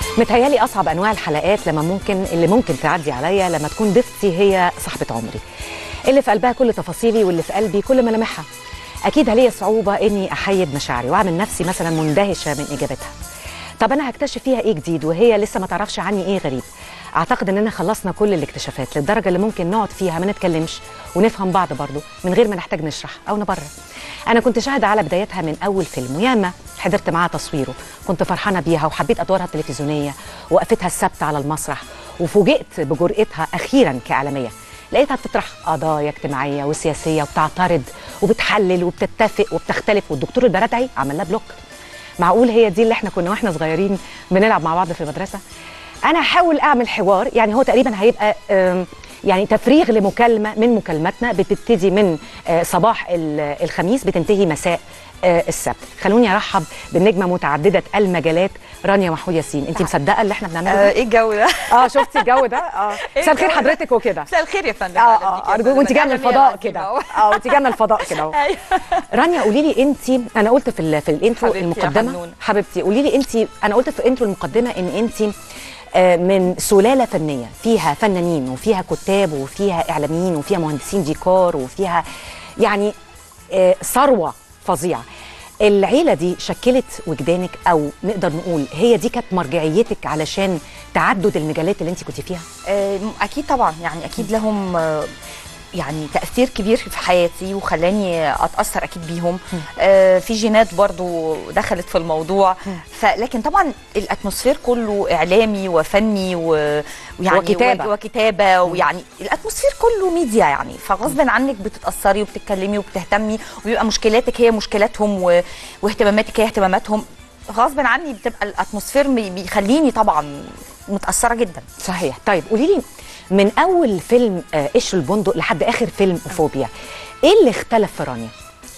متهيالي اصعب انواع الحلقات لما ممكن اللي ممكن تعدي عليا لما تكون ضيفتي هي صاحبه عمري اللي في قلبها كل تفاصيلي واللي في قلبي كل ملامحها اكيد عليا صعوبه اني احيد مشاعري واعمل نفسي مثلا مندهشه من اجابتها طب انا هكتشف فيها ايه جديد وهي لسه ما تعرفش عني ايه غريب اعتقد اننا خلصنا كل الاكتشافات للدرجه اللي ممكن نقعد فيها ما نتكلمش ونفهم بعض برضه من غير ما نحتاج نشرح او نبرر انا كنت شاهده على بدايتها من اول فيلم وياما حضرت معاها تصويره كنت فرحانه بيها وحبيت ادوارها التلفزيونيه وقفتها الثابته على المسرح وفوجئت بجرأتها اخيرا كاعلاميه لقيتها بتطرح قضايا اجتماعيه وسياسيه وبتعترض وبتحلل وبتتفق وبتختلف والدكتور البرادعي عمل لها بلوك معقول هي دي اللي احنا كنا واحنا صغيرين بنلعب مع بعض في المدرسه انا هحاول اعمل حوار يعني هو تقريبا هيبقى آم، يعني تفريغ لمكالمه من مكالماتنا بتبتدي من آه، صباح ال- الخميس بتنتهي مساء آه، السبت خلوني ارحب بالنجمه متعدده المجالات رانيا محمود ياسين انت مصدقه اللي احنا بنعمله آه، ده؟ ايه الجو ده؟ اه شفتي الجو ده اه إيه مساء الخير الجو ده؟ حضرتك وكده مساء الخير يا فندم اه أهلاً اه بيك يا أرجو فندم. وانت جايه من إعلامية الفضاء العظيمة كده أهو. اه وانت جايه من الفضاء كده اهو أيوة. رانيا قولي لي انت انا قلت في ال- في الانترو حبيبتي يا المقدمه حنونة. حبيبتي قولي لي انت انا قلت في الانترو المقدمه ان انت آه، من سلاله فنيه فيها فنانين وفيها كتاب وفيها اعلاميين وفيها مهندسين ديكور وفيها يعني آه، ثروه فظيعه العيله دي شكلت وجدانك او نقدر نقول هي دي كانت مرجعيتك علشان تعدد المجالات اللي انت كنت فيها آه، اكيد طبعا يعني اكيد لهم آه، يعني تاثير كبير في حياتي وخلاني اتاثر اكيد بيهم آه، في جينات برضو دخلت في الموضوع فلكن طبعا الاتموسفير كله اعلامي وفني و- ويعني وكتابة. و- وكتابه ويعني الاتموسفير كله ميديا يعني فغصب عنك بتتاثري وبتتكلمي وبتهتمي وبيبقى مشكلاتك هي مشكلاتهم و- واهتماماتك هي اهتماماتهم غصب عني بتبقى الاتموسفير بي- بيخليني طبعا متاثره جدا صحيح طيب قولي لي من اول فيلم آه، قشر البندق لحد اخر فيلم فوبيا ايه اللي اختلف في رانيا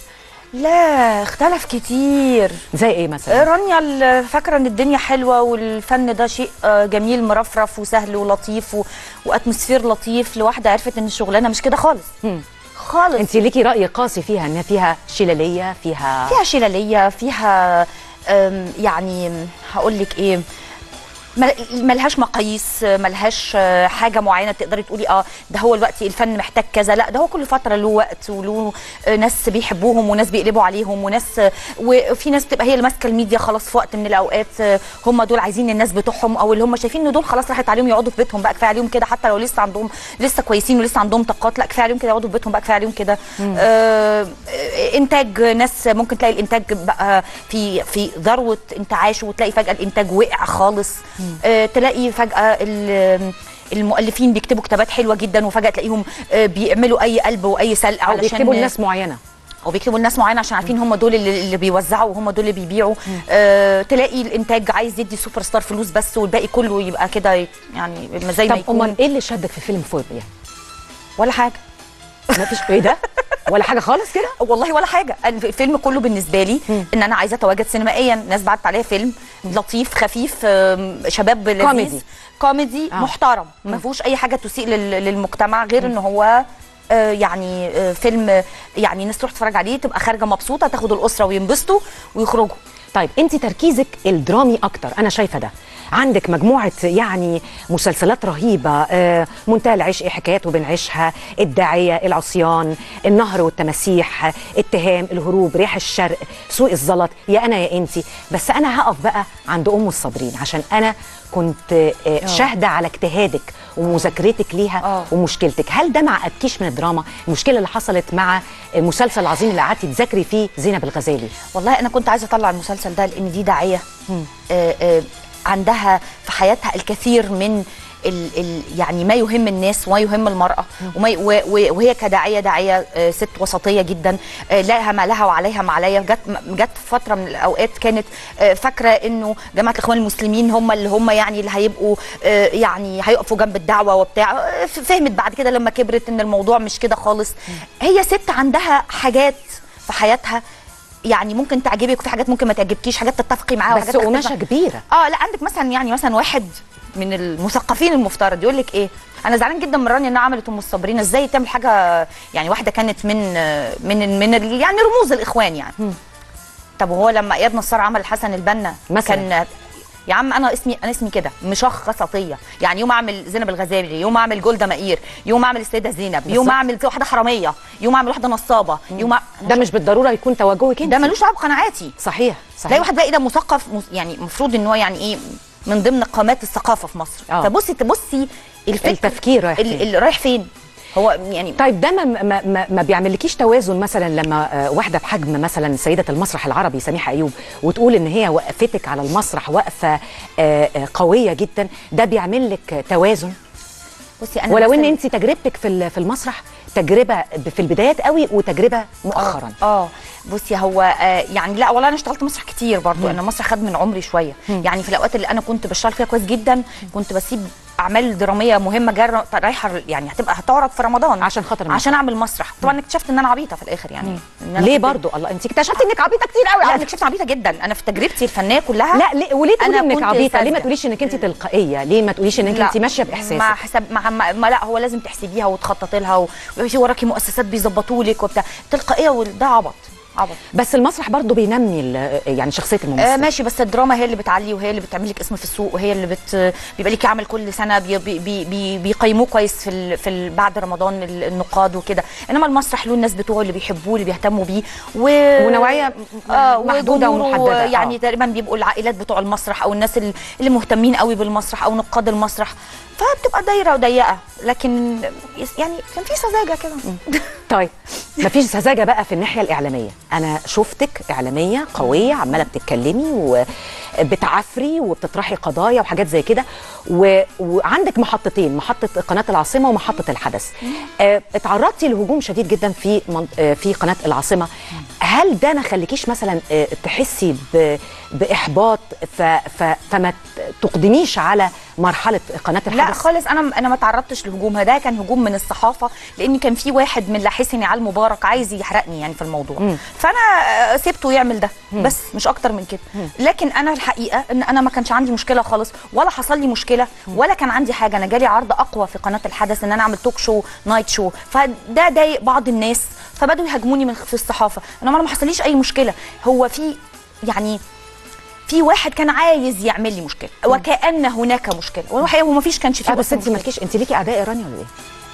لا اختلف كتير زي ايه مثلا رانيا ال- فاكره ان الدنيا حلوه والفن ده شيء آه، جميل مرفرف وسهل ولطيف و... واتموسفير لطيف لواحده عرفت ان الشغلانه مش كده خالص مم. خالص انت ليكي راي قاسي فيها انها فيها شلاليه فيها فيها شلاليه فيها آم، يعني هقول لك ايه مل- ملهاش مقاييس ملهاش آه، حاجه معينه تقدري تقولي اه ده هو الوقت الفن محتاج كذا لا ده هو كل فتره له وقت وله آه، ناس بيحبوهم وناس بيقلبوا عليهم وناس آه، وفي ناس بتبقى هي اللي ماسكه الميديا خلاص في وقت من الاوقات آه، هم دول عايزين الناس بتوعهم او اللي هم شايفين ان دول خلاص راحت عليهم يقعدوا في بيتهم بقى كفايه عليهم كده حتى لو لسه عندهم لسه كويسين ولسه عندهم طاقات لا كفايه عليهم كده يقعدوا في بيتهم بقى كفايه عليهم كده آه آه، انتاج ناس ممكن تلاقي الانتاج بقى في في ذروه انتعاشه وتلاقي فجاه الانتاج وقع خالص آه تلاقي فجاه ال- المؤلفين بيكتبوا كتابات حلوه جدا وفجاه تلاقيهم آه، بيعملوا اي قلب واي سلق او علشان بيكتبوا لناس معينه او بيكتبوا لناس معينه عشان عارفين هم دول اللي, اللي بيوزعوا وهم دول اللي بيبيعوا آه تلاقي الانتاج عايز يدي سوبر ستار فلوس بس والباقي كله يبقى كده يعني زي ما طب يكون امال ايه اللي شدك في فيلم فوبيا ولا حاجه ما فيش ايه ده ولا حاجه خالص كده والله ولا حاجه أنا الفيلم كله بالنسبه لي ان انا عايزه اتواجد سينمائيا ناس بعتت عليا فيلم لطيف خفيف آم، شباب لذيذ كوميدي. كوميدي آه. آه. محترم ما فيهوش اي حاجه تسيء لل- للمجتمع غير ان هو آه، يعني آه، فيلم آه، يعني الناس تروح تتفرج عليه تبقى خارجه مبسوطه تاخد الاسره وينبسطوا ويخرجوا طيب انت تركيزك الدرامي اكتر انا شايفه ده عندك مجموعه يعني مسلسلات رهيبه آه، منتهى العشق حكايات وبنعيشها الداعيه العصيان النهر والتماسيح آه، اتهام الهروب ريح الشرق سوق الزلط يا انا يا انتي بس انا هقف بقى عند ام الصابرين عشان انا كنت آه، شاهده على اجتهادك ومذاكرتك ليها آه. ومشكلتك هل ده ما عقدكيش من الدراما المشكله اللي حصلت مع المسلسل العظيم اللي قعدتي تذاكري فيه زينب الغزالي والله انا كنت عايزه اطلع المسلسل ده لان دي داعيه آه، آه، عندها في حياتها الكثير من ال ال يعني ما يهم الناس وما يهم المراه وما ي- و- و- وهي كداعيه داعيه آه، ست وسطيه جدا آه، لها ما لها وعليها ما عليها جت جت فتره من الاوقات كانت آه، فاكره انه جماعه الاخوان المسلمين هم اللي هم يعني اللي هيبقوا آه، يعني هيقفوا جنب الدعوه وبتاع آه، ف- فهمت بعد كده لما كبرت ان الموضوع مش كده خالص هي ست عندها حاجات في حياتها يعني ممكن تعجبك وفي حاجات ممكن ما تعجبكيش حاجات تتفقي معاها بس وحاجات تختلفي قماشه كبيره اه لا عندك مثلا يعني مثلا واحد من المثقفين المفترض يقول لك ايه انا زعلان جدا من رانيا انها عملت ام الصابرين ازاي تعمل حاجه يعني واحده كانت من من من ال- يعني رموز الاخوان يعني طب وهو لما اياد نصار عمل حسن البنا مثلاً. كان يا عم انا اسمي انا اسمي كده مشخصطيه يعني يوم اعمل زينب الغزالي يوم اعمل جولدا مائير يوم اعمل السيده زينب يوم بالظبط. اعمل واحده حراميه يوم اعمل واحده نصابه يوم أع... ده مش بالضروره يكون توجهك انت ده ملوش دعوه بقناعاتي صحيح تلاقي صحيح واحد بقى ده مثقف مس- يعني المفروض ان هو يعني ايه من ضمن قامات الثقافه في مصر آه. فبصي تبصي الفكر التفكير رايح ال- فين. اللي رايح فين هو يعني طيب ده ما ما ما, ما بيعملكيش توازن مثلا لما آه، واحده بحجم مثلا سيده المسرح العربي سميحه ايوب وتقول ان هي وقفتك على المسرح وقفه آه، آه، قويه جدا ده بيعمل لك توازن بصي انا ولو ان مثلاً- انت تجربتك في ال- في المسرح تجربه ب- في البدايات قوي وتجربه مؤخرا اه بصي هو آه يعني لا والله انا اشتغلت مسرح كتير برضو انا المسرح خد من عمري شويه يعني في الاوقات اللي انا كنت بشتغل فيها كويس جدا كنت بسيب اعمال دراميه مهمه جايه رايحه يعني هتبقى هتعرض في رمضان عشان خاطر المسرح. عشان اعمل مسرح طبعا اكتشفت ان انا عبيطه في الاخر يعني إن أنا ليه كنت- برضو الله انت اكتشفتي انك عبيطه كتير قوي لا على انا اكتشفت عبيطه جدا انا في تجربتي الفنيه كلها لا ليه وليه تقولي أنا انك كنت عبيطه ليه ما ساذجة. تقوليش انك انت تلقائيه ليه ما تقوليش انك لا. انت ماشيه مع باحساسك حساب مع ما, ما لا هو لازم تحسبيها وتخططي لها ويبقى في وراكي مؤسسات بيظبطوا لك وبتاع تلقائيه وده عبط عبط بس المسرح برضو بينمي ال- يعني شخصيه آه الممثل ماشي بس الدراما هي اللي بتعلي وهي اللي بتعمل لك اسم في السوق وهي اللي بت بيبقى ليكي عمل كل سنه بي بي بي بي بيقيموه كويس في ال في ال بعد رمضان ال- النقاد وكده انما المسرح له الناس بتوعه اللي بيحبوه اللي بيهتموا بيه و ونوعية م- محدودة وجمهوره ومحددة، آه. يعني تقريبا بيبقوا العائلات بتوع المسرح او الناس ال- اللي مهتمين قوي بالمسرح او نقاد المسرح فبتبقى دايره ضيقه لكن يس- يعني كان في سذاجه كده طيب مفيش سذاجه بقى في الناحيه الاعلاميه انا شفتك اعلاميه قويه عماله بتتكلمي وبتعافري وبتطرحي قضايا وحاجات زي كده و... وعندك محطتين محطه قناه العاصمه ومحطه الحدث آه، اتعرضتي لهجوم شديد جدا في من... آه، في قناه العاصمه هل ده ما خليكيش مثلا آه، تحسي ب... باحباط ف... ف... فما ت- تقدميش على مرحله قناه الحدث لا خالص انا انا ما تعرضتش لهجوم ده كان هجوم من الصحافه لان كان في واحد من لاحسني على المبارك عايز يحرقني يعني في الموضوع مم. فانا آه، سيبته يعمل ده بس مش اكتر من كده لكن انا الحقيقه ان انا ما كانش عندي مشكله خالص ولا حصل لي مشكله ولا كان عندي حاجه انا جالي عرض اقوى في قناه الحدث ان انا اعمل توك شو نايت شو فده ضايق بعض الناس فبدوا يهاجموني من في الصحافه انما انا ما حصليش اي مشكله هو في يعني في واحد كان عايز يعمل لي مشكله وكان هناك مشكله والحقيقه هو ما فيش كانش آه فيه بس انت مشكلة. مالكيش انت ليكي اعداء ايراني ولا ايه؟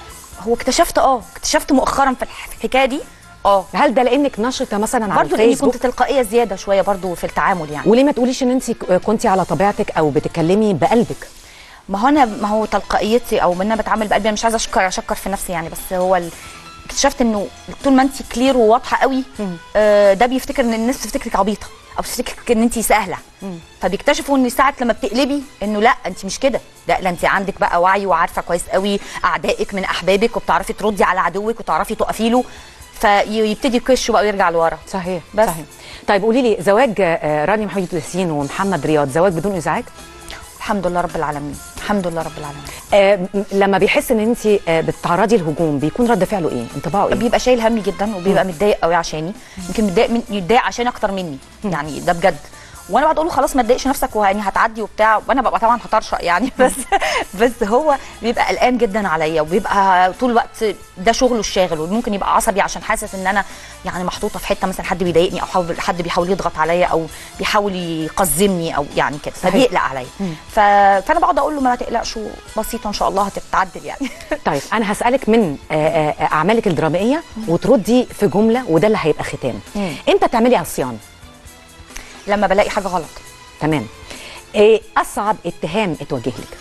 هو اكتشفت اه اكتشفت مؤخرا في الح- في الحكايه دي اه هل ده لانك نشطه مثلا على برضه لاني الفيسبوك كنت تلقائيه زياده شويه برضه في التعامل يعني وليه ما تقوليش ان انت كنتي على طبيعتك او بتتكلمي بقلبك ما هو انا ما هو تلقائيتي او ان انا بتعامل بقلبي انا مش عايزه اشكر اشكر في نفسي يعني بس هو ال... اكتشفت انه طول ما انت كلير وواضحه قوي آه ده بيفتكر ان الناس بتفتكرك عبيطه او بتفتكرك ان انت سهله فبيكتشفوا ان ساعه لما بتقلبي انه لا انت مش كده لا لا انت عندك بقى وعي وعارفه كويس قوي اعدائك من احبابك وبتعرفي تردي على عدوك وتعرفي تقفي له فيبتدي يكش بقى ويرجع لورا صحيح بس. صحيح طيب قولي لي زواج آه، رانيا محمد ياسين ومحمد رياض زواج بدون ازعاج الحمد لله رب العالمين الحمد لله رب العالمين آه م- لما بيحس ان انت آه بتتعرضي للهجوم بيكون رد فعله ايه انطباعه ايه بيبقى شايل همي جدا وبيبقى متضايق قوي عشاني يمكن متضايق من يتضايق عشان اكتر مني يعني ده بجد وانا بقعد اقول له خلاص ما تضايقش نفسك ويعني هتعدي وبتاع وانا ببقى طبعا هطرشق يعني بس بس هو بيبقى قلقان جدا عليا وبيبقى طول الوقت ده شغله الشاغل وممكن يبقى عصبي عشان حاسس ان انا يعني محطوطه في حته مثلا حد بيضايقني او حاول حد بيحاول يضغط عليا او بيحاول يقزمني او يعني كده صحيح. فبيقلق عليا ف... فانا بقعد اقول له ما تقلقش بسيطه ان شاء الله هتتعدل يعني طيب انا هسالك من آه، آه، اعمالك الدراميه وتردي في جمله وده اللي هيبقى ختام مم. امتى تعملي عصيان لما بلاقي حاجه غلط تمام ايه اصعب اتهام اتوجه لك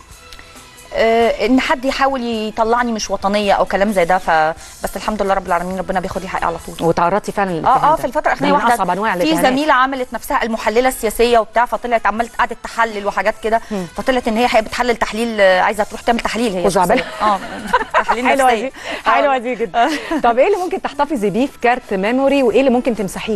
آه، ان حد يحاول يطلعني مش وطنيه او كلام زي ده فبس الحمد لله رب العالمين ربنا بياخد لي حقي على طول وتعرضتي فعلا للاتهام اه اه ده. في الفتره ده الاخرانيه من واحده اصعب انواع في الاتهامات زميله عملت نفسها المحلله السياسيه وبتاع فطلعت عملت قعدت تحلل وحاجات كده فطلعت ان هي هي بتحلل تحليل آه، عايزه تروح تعمل تحليل هي خزعبلة. شخصياً. اه تحليل حلوه نفسي دي حلوه دي جدا طب ايه اللي ممكن تحتفظي بيه في كارت ميموري وايه اللي ممكن تمسحيه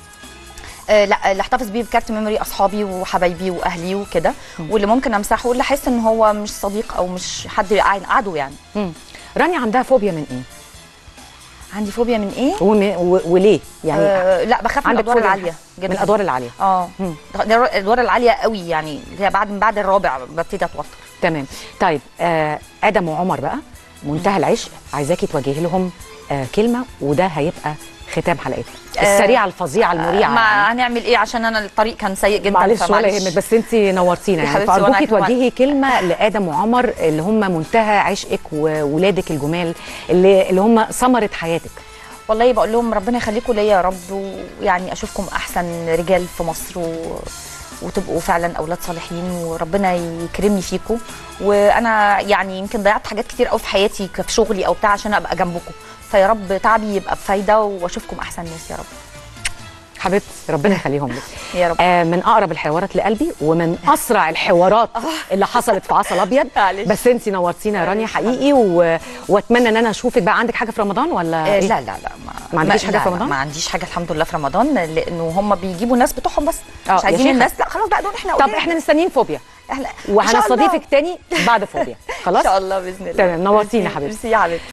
آه لا اللي احتفظ بيه بكارت ميموري اصحابي وحبايبي واهلي وكده واللي ممكن امسحه واللي احس ان هو مش صديق او مش حد عدو يعني مم. رانيا عندها فوبيا من ايه عندي فوبيا من ايه؟ وم... و... وليه يعني آه لا بخاف من عندك الادوار فوبيا العاليه من جدا الادوار العاليه اه مم. ده الادوار العاليه قوي يعني اللي هي بعد من بعد الرابع ببتدي اتوتر تمام طيب آه ادم وعمر بقى منتهى العشق عايزاكي توجهي لهم آه كلمه وده هيبقى ختام حلقتنا آه، السريعه الفظيعه المريعه ما يعني. هنعمل ايه عشان انا الطريق كان سيء جدا معلش ولا فمعلش. يهمك بس انت نورتينا يا يعني حبيبتي، وأنا فارجوكي كمان. توجهي كلمه لادم وعمر اللي هم منتهى عشقك وولادك الجمال اللي اللي هم ثمره حياتك والله بقول لهم ربنا يخليكم ليا يا رب ويعني اشوفكم احسن رجال في مصر و... وتبقوا فعلا اولاد صالحين وربنا يكرمني فيكم وانا يعني يمكن ضيعت حاجات كتير قوي في حياتي ك- في شغلي او بتاع عشان ابقى جنبكم فيا رب تعبي يبقى بفايده واشوفكم احسن ناس يا رب حبيبتي ربنا يخليهم لك يا رب آه من اقرب الحوارات لقلبي ومن اسرع الحوارات اللي حصلت في عسل ابيض معلش. بس انت نورتينا يا رانيا حقيقي و... واتمنى ان انا اشوفك بقى عندك حاجه في رمضان ولا آه إيه؟ لا لا لا ما, ما عندكيش حاجة لا، في لا، رمضان؟ ما عنديش حاجه الحمد لله في رمضان لانه هم بيجيبوا الناس بتوعهم بس آه، مش يا عايزين شيخة. الناس لا خلاص بقى دول احنا طب أولاد. احنا مستنيين فوبيا احنا إن شاء الله. وهنستضيفك تاني بعد فوبيا خلاص ان شاء الله باذن الله تمام، نورتينا ميرسي- حبيبتي. ميرسي يا حبيبتي